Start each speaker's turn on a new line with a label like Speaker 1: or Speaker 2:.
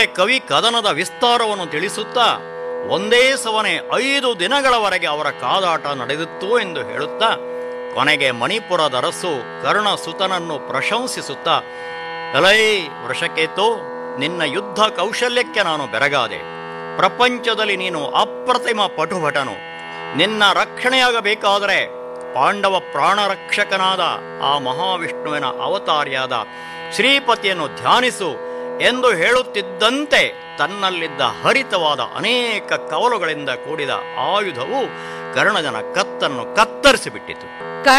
Speaker 1: ಕವಿ ಕದನದ ವಿಸ್ತಾರವನ್ನು ತಿಳಿಸುತ್ತಾ ಒಂದೇ ಸವನೆ ಐದು ದಿನಗಳವರೆಗೆ ಅವರ ಕಾದಾಟ ನಡೆದಿತ್ತು ಎಂದು ಹೇಳುತ್ತಾ ಕೊನೆಗೆ ಮಣಿಪುರದ ಅರಸು ಕರ್ಣ ಸುತನನ್ನು ಪ್ರಶಂಸಿಸುತ್ತಾ ಎಲೈ ವೃಷಕೇತು ನಿನ್ನ ಯುದ್ಧ ಕೌಶಲ್ಯಕ್ಕೆ ನಾನು ಬೆರಗಾದೆ ಪ್ರಪಂಚದಲ್ಲಿ ನೀನು ಅಪ್ರತಿಮ ಪಟುಭಟನು ನಿನ್ನ ರಕ್ಷಣೆಯಾಗಬೇಕಾದರೆ ಪಾಂಡವ ಪ್ರಾಣರಕ್ಷಕನಾದ ಆ ಮಹಾವಿಷ್ಣುವಿನ ಅವತಾರಿಯಾದ ಶ್ರೀಪತಿಯನ್ನು ಧ್ಯಾನಿಸು ಎಂದು ಹೇಳುತ್ತಿದ್ದಂತೆ ತನ್ನಲ್ಲಿದ್ದ ಹರಿತವಾದ ಅನೇಕ ಕವಲುಗಳಿಂದ ಕೂಡಿದ ಆಯುಧವು ಕರ್ಣಜನ ಕತ್ತನ್ನು ಕತ್ತರಿಸಿಬಿಟ್ಟಿತು